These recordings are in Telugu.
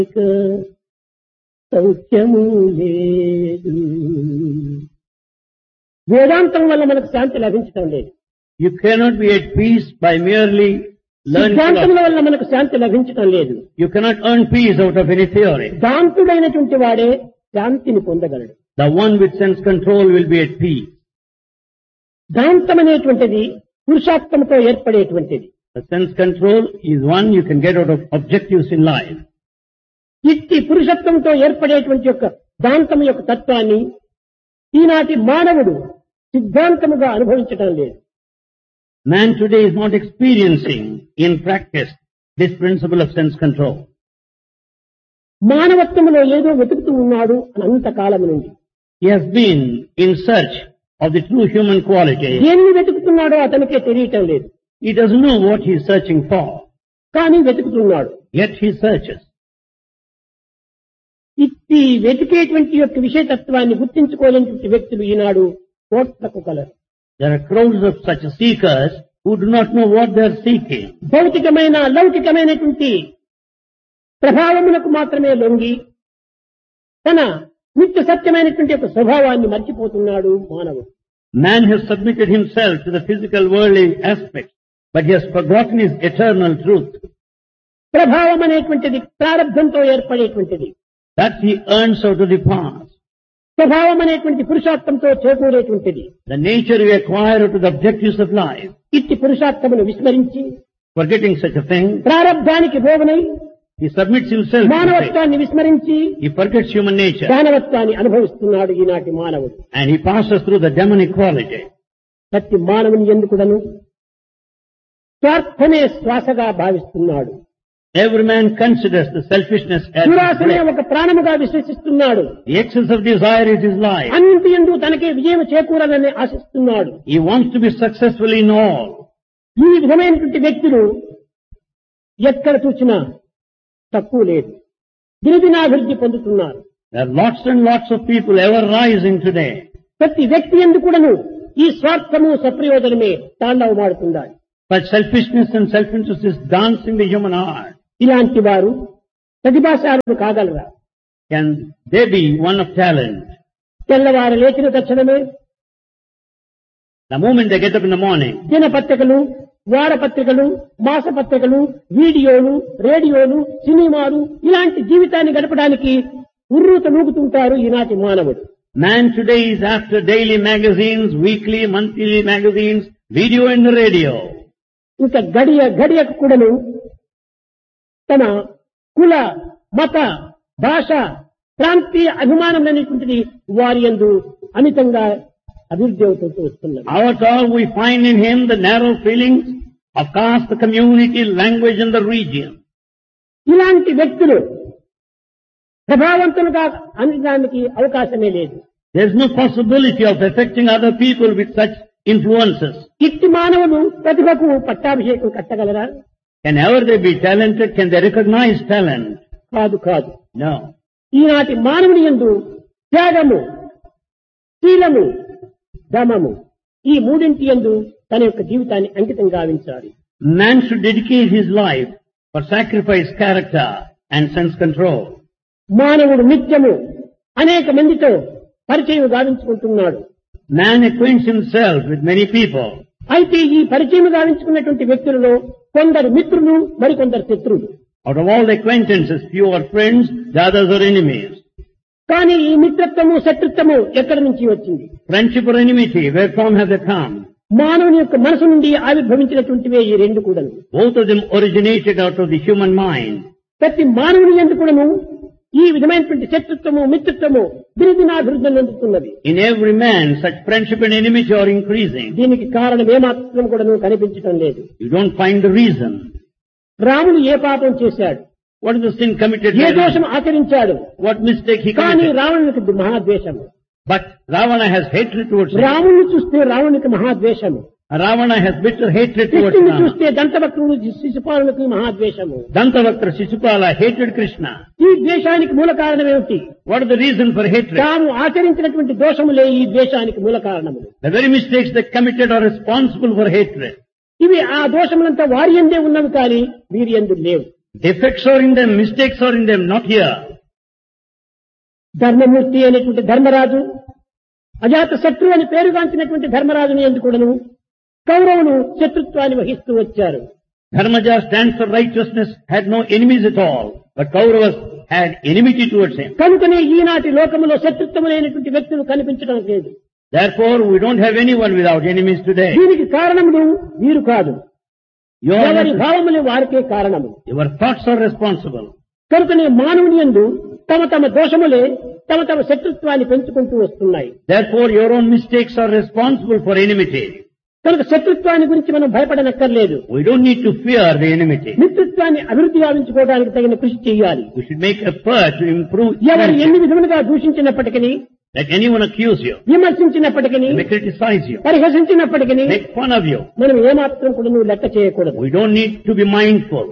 సౌఖ్యము లేదు వేదాంతం వల్ల మనకు శాంతి లభించడం లేదు You cannot be at peace by merely learning సిద్ధాంతముల philosophy. వల్ల మనకు శాంతి లభించడం లేదు You cannot earn peace out of any theory. శాంతుడైనటువంటి వాడే శాంతిని పొందగలడు The one with sense control will be at peace. దాంతం అనేటువంటిది పురుషార్థంతో ఏర్పడేటువంటిది The sense control is one you can get out of objectives in life. ఇట్టి పురుషత్వంతో ఏర్పడేటువంటి యొక్క దాంతం యొక్క తత్వాన్ని ఈనాటి మానవుడు సిద్ధాంతముగా అనుభవించటం లేదు Man today is not experiencing in practice this principle of sense control. మానవత్వంలో ఏదో వెతుకుతూ ఉన్నాడు అని అంతకాలం నుండి He has been in search of the true human quality. దేన్ని వెతుకుతున్నాడో అతనికే తెలియటం లేదు He doesn't know what he is searching for, కానీ వెతుకుతున్నాడు yet he searches. ఇట్టి వెతికేటువంటి యొక్క విషయతత్వాన్ని గుర్తించుకోలేనటువంటి వ్యక్తులు ఈనాడు కోట్లకు కలరు There are crowds of such seekers who do not know what they are seeking. భౌతికమైన లౌకికమైనటువంటి ప్రభావములకు మాత్రమే లొంగి తన నిత్య సత్యమైనటువంటి యొక్క స్వభావాన్ని మర్చిపోతున్నాడు మానవుడు Man has submitted himself to the physical worldly aspects, but he has forgotten his eternal truth. ప్రభావం అనేటువంటిది ప్రారంభంతో ఏర్పడేటువంటిది That he earns out of the past. స్వభావం అనేటువంటి పురుషార్థంతో చేకూరేటువంటిది The nature you acquire out of the objectives of life. ఇట్టి పురుషార్థమును విస్మరించి Forgetting such a thing, ప్రారంభానికి భోగనై he submits himself to fate. మానవత్వాన్ని విస్మరించి He forgets human nature దానవత్వాన్ని అనుభవిస్తున్నాడు ఈనాటి మానవుడు and he passes through the demonic quality. ప్రతి మానవుని ఎందుకుడను స్వార్థమే శ్వాసగా భావిస్తున్నాడు Every man considers the selfishness as his దురాశనే breath. ఒక ప్రాణముగా విశ్వసిస్తున్నాడు The excess of desire is his life. అన్నింటి ఎందు తనకే విజయం చేకూరాలని ఆశిస్తున్నాడు He wants to be successful in all. ఈ విధమైనటువంటి వ్యక్తులు ఎక్కడ చూసినా తక్కువ లేదు దినదినాభివృద్ధి పొందుతున్నారు There are lots and lots of people ever rising today. ప్రతి వ్యక్తి ఎందుకుడను ఈ స్వార్థము సప్రయోజనమే తాండవమాడుతున్నాడు But selfishness and self-interest is dancing the human heart. ఇలాంటి వారు ప్రతిభాశాలులు కాగలరా Can they be one of talent? తెల్లవారు లేచిన తక్షణమే The moment they get up in the morning, దినపత్రికలు వారపత్రికలు మాసపత్రికలు వీడియోలు రేడియోలు సినిమాలు ఇలాంటి జీవితాన్ని గడపడానికి ఉర్రూత నూగుతుంటారు ఈనాటి మానవుడు man today is after daily magazines, weekly, monthly magazines, video and the radio. ఇంకా గడియ గడియకు కూడాను తన కుల మత భాష ప్రాంతీయ అభిమానం అనేటువంటిది వారి యందు అమితంగా అభివృద్ధి అవుతూ వస్తున్నది Our all we find in him the narrow feelings of caste, the community, language and the region. ఇలాంటి వ్యక్తులు ప్రభావవంతులుగా అందడానికి అవకాశమే లేదు There's no possibility of affecting other people with such influences. ఇట్టి మానవులు ప్రతిభకు పట్టాభిషేకం కట్టగలరా Can ever they be talented? Can they recognize talent? కాదు కాదు No. ఈనాటి మానవుని యందు త్యాగము శీలము దమము ఈ మూడింటి యందు తన యొక్క జీవితాన్ని అంకితం గావించాలి Man should dedicate his life for sacrifice, character and sense control. మానవుడు నిత్యము అనేక మందితో పరిచయం గావించుకుంటున్నాడు Man acquaints himself with many people. అయితే ఈ పరిచయం గావించుకున్నటువంటి వ్యక్తులలో కొందరు మిత్రులు మరికొందరు శత్రువులు Out of all the acquaintances, few are friends, the others are enemies. కానీ ఈ మిత్రత్వము శత్రుత్వము ఎక్కడి నుంచి వచ్చింది Friendship or enmity, where from have they come? మానవుని యొక్క మనసు నుండి ఆవిర్భవించినటువంటివే ఈ రెండు కూడాను Both of them originated out of the human mind. ప్రతి మానవుని ఎందుకు కూడాను ఈ విధమైనటువంటి శత్రుత్వము మిత్రత్వము దినదినాభివృద్ధి చెందుతున్నది In every man, such friendship and enmity are increasing. దీనికి కారణం ఏమాత్రం కూడాను కనిపించడం లేదు You don't find the reason. రాముడు ఏ పాపం చేశాడు What is the sin committed A by దోషం him? ఆచరించాడు What mistake he కానీ committed? రావణునికి మహాద్వేషము But Ravana has hatred towards him. రాముణ్ణి చూస్తే రావణునికి మహాద్వేషము Ravana has bitter hatred towards కృష్ణుని Rama. చూస్తే దంతభక్తుడు శిశుపాలునికి మహాద్వేషము Dantavaktra Shishupala hated Krishna. ఈ ద్వేషానికి మూల కారణం ఏమిటి What is the reason for hatred? తాము ఆచరించినటువంటి దోషములే ఈ ద్వేషానికి మూల కారణములు The very mistakes they committed are responsible for hatred. ఇవి ఆ దోషములంతా వారి ఎందే ఉన్నవి కానీ వీరి ఎందు లేవు Defects are in them, mistakes are in them, not here. ధర్మమూర్తి అయినటువంటి ధర్మరాజు అజాత శత్రు అని పేరుగాంచినటువంటి ధర్మరాజుని ఎందుకుడను కౌరవులు శత్రుత్వాన్ని వహిస్తూ వచ్చారు Dharmaja stands for righteousness, had no enemies at all, but Kauravas had enmity towards him. కనుకనే ఈనాటి లోకములో శత్రుత్వం లేనటువంటి వ్యక్తులు కనిపించడం లేదు Therefore, we don't have anyone without enemies today. దీనికి కారణములు వీరు కాదు Your, ఎవరి భావములు వారికే కారణము your thoughts are responsible. కనుకనే మానవుని యందు తమ తమ దోషములే తమ తమ శత్రుత్వాన్ని పెంచుకుంటూ వస్తున్నాయి Therefore, your own mistakes are responsible for enmity. కనుక శత్రుత్వాన్ని గురించి మనం భయపడనక్కర్లేదు We don't need to fear the enmity. మిత్రుత్వాన్ని అభివృద్ధి గావించుకోవడానికి తగిన కృషి చేయాలి We should make effort to improve ఎవరు friendship. ఎన్ని విధములుగా దూషించినప్పటికీ Let anyone accuse you, విమర్శించినప్పటికీ may criticize you, పరిహసించినప్పటికీ make fun of you. మనం ఏమాత్రం కూడా నువ్వు లెక్క చేయకూడదు We don't need to be mindful.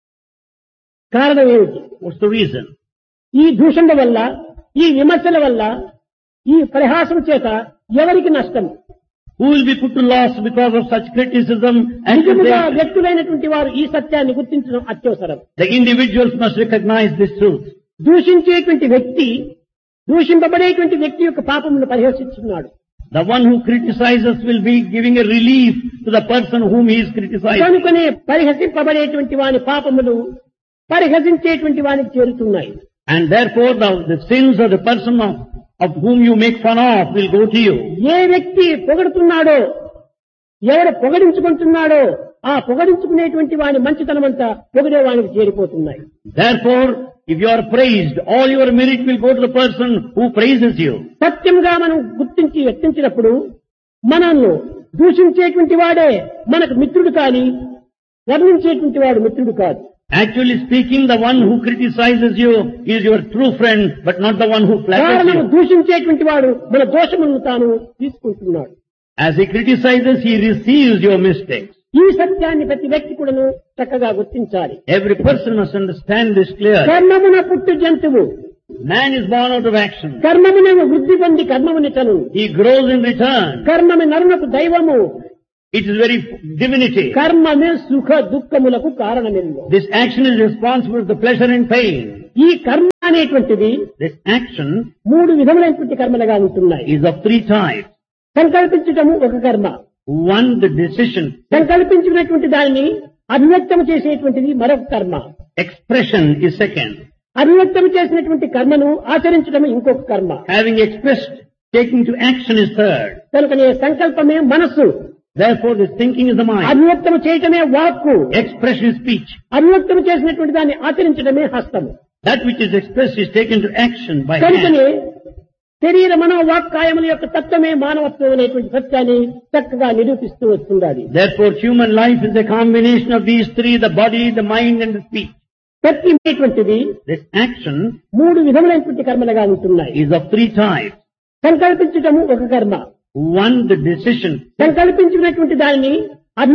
కారణం ఏమిటి What's the reason? ఈ దూషణ వల్ల ఈ విమర్శల వల్ల ఈ పరిహాసం చేత ఎవరికి నష్టం Who will be put to loss because of such criticism and నిజముగా accusation? వ్యక్తులైనటువంటి వారు ఈ సత్యాన్ని గుర్తించడం అత్యవసరం The individuals must recognize this truth. దూషించేటువంటి వ్యక్తి దూషింపబడేటువంటి వ్యక్తి యొక్క పాపమును పరిహసిస్తున్నాడు The one who criticizes will be giving a relief to the person whom he is criticizing. కనుకనే పరిహసింపబడేటువంటి వాని పాపములు పరిహసించేటువంటి వానికి చేరుతున్నాయి And therefore the, the sins of the person of, of whom you make fun of will go to you. ఏ వ్యక్తి పొగడుతున్నాడో ఎవరు పొగడించుకుంటున్నాడో ఆ పొగడించుకునేటువంటి వాని మంచితనమంతా పొగిడే వానికి చేరిపోతున్నాయి Therefore, if you are praised, all your merit will go to the person who praises you. సత్యంగా మనం గుర్తించి వ్యక్తించినప్పుడు మనల్ని దూషించేటువంటి వాడే మనకు మిత్రుడు కాని వర్ణించేటువంటి వాడు మిత్రుడు కాదు Actually speaking, the one who criticizes you is your true friend, but not the one who flatters కారణము you. దూషించేటువంటి వాడు మన దోషములను తాను తీసుకుంటున్నాడు As he criticizes, he receives your mistakes. ఈ సత్యాన్ని ప్రతి వ్యక్తి కూడాను చక్కగా గుర్తించాలి Every person must understand this clearly. కర్మమున పుట్టు జంతువు Man is born out of action. కర్మమునకు వృద్ధి పొంది కర్మమునితను He grows in return. కర్మమి నరునకు దైవము It is very divinity. కర్మమే సుఖ దుఃఖములకు కారణమిల్లు This action is responsible for the pleasure and pain. ఈ కర్మ అనేటువంటిది This action మూడు విధములైనటువంటి కర్మలుగా ఉంటున్నాయి is of three types. సంకల్పించటము ఒక కర్మ One, the decision. సంకల్పించినటువంటి దానిని అభివ్యక్తం చేసేటువంటిది మరొక కర్మ Expression is second. అభివ్యక్తం చేసినటువంటి కర్మను ఆచరించడం ఇంకొక కర్మ Having expressed, taking to action is third. కనుకనే సంకల్పమే మనస్సు Therefore, this thinking is the mind. అభివ్యక్తం చేయటమే వాక్కు Expression is speech. అభివ్యక్తం చేసినటువంటి దాన్ని ఆచరించడమే హస్తము That which is expressed is taken to action by కనుకనే hand. శరీర మనోవాక్కాయముల యొక్క తత్వమే మానవత్వం అనేటువంటి సత్యాన్ని చక్కగా నిరూపిస్తూ వస్తుండాలి Therefore, human life is a combination of these three, the body, the mind and the speech. ప్రతి అనేటువంటిది This action మూడు విధములైనటువంటి కర్మలుగా ఉంటున్నాయి is of three types. సంకల్పించటము ఒక కర్మ One, the decision. సంకల్పించినటువంటి దానిని